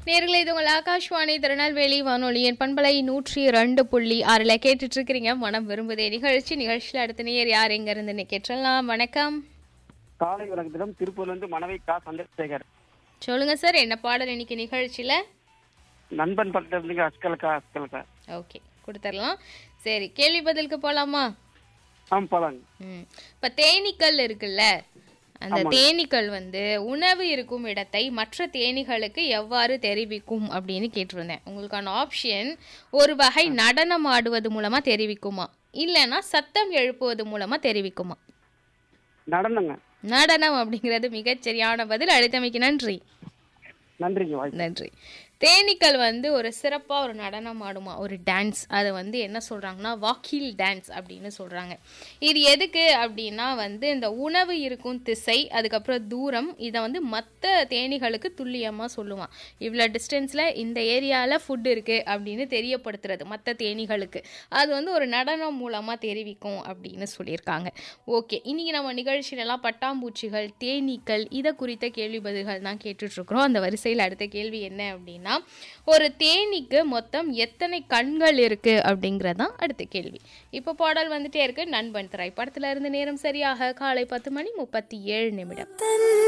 நேர்களே இது உங்கள் ஆகாஷ்வாணி திருநெல்வேலி வானொலியின் பண்பலை நூற்றி ரெண்டு புள்ளி ஆறில் கேட்டுட்டு இருக்கிறீங்க மனம் விரும்புதே நிகழ்ச்சி நிகழ்ச்சியில் அடுத்த நேர் யார் எங்க இருந்து கேட்டலாம் வணக்கம் காலை வணக்கத்திடம் திருப்பூர்ல இருந்து மனைவி கா சந்திரசேகர் சொல்லுங்க சார் என்ன பாடல் இன்னைக்கு நிகழ்ச்சியில நண்பன் பக்கத்துல இருந்தீங்க அஸ்கலக்கா அஸ்கலக்கா ஓகே கொடுத்துடலாம் சரி கேள்வி பதிலுக்கு போலாமா ஆம் போலாங்க ம் இப்போ தேனீக்கள் இருக்குல்ல அந்த தேனீக்கள் வந்து உணவு இருக்கும் இடத்தை மற்ற தேனீகளுக்கு எவ்வாறு தெரிவிக்கும் அப்படின்னு கேட்டிருந்தேன் உங்களுக்கான ஆப்ஷன் ஒரு வகை நடனம் ஆடுவது மூலமா தெரிவிக்குமா இல்லைன்னா சத்தம் எழுப்புவது மூலமா தெரிவிக்குமா நடனங்க நடனம் அப்படிங்கிறது மிகச்சரியான பதில் அழைத்தமைக்கு நன்றி நன்றிங்க வாய்ப்பு நன்றி தேனீக்கள் வந்து ஒரு சிறப்பாக ஒரு நடனம் ஆடுமா ஒரு டான்ஸ் அதை வந்து என்ன சொல்கிறாங்கன்னா வாக்கில் டான்ஸ் அப்படின்னு சொல்கிறாங்க இது எதுக்கு அப்படின்னா வந்து இந்த உணவு இருக்கும் திசை அதுக்கப்புறம் தூரம் இதை வந்து மற்ற தேனீகளுக்கு துல்லியமாக சொல்லுவான் இவ்வளோ டிஸ்டன்ஸில் இந்த ஏரியாவில் ஃபுட் இருக்குது அப்படின்னு தெரியப்படுத்துறது மற்ற தேனீகளுக்கு அது வந்து ஒரு நடனம் மூலமாக தெரிவிக்கும் அப்படின்னு சொல்லியிருக்காங்க ஓகே இன்றைக்கி நம்ம நிகழ்ச்சியிலலாம் பட்டாம்பூச்சிகள் தேனீக்கள் இதை குறித்த கேள்வி பதில்கள் தான் கேட்டுட்ருக்குறோம் அந்த வரிசையில் அடுத்த கேள்வி என்ன அப்படின்னா ஒரு தேனீக்கு மொத்தம் எத்தனை கண்கள் இருக்குது அப்படிங்கிறது தான் அடுத்த கேள்வி இப்போ பாடல் வந்துட்டே இருக்கு நண்பன் திரைப்படத்தில் இருந்து நேரம் சரியாக காலை பத்து மணி முப்பத்தி ஏழு நிமிடம்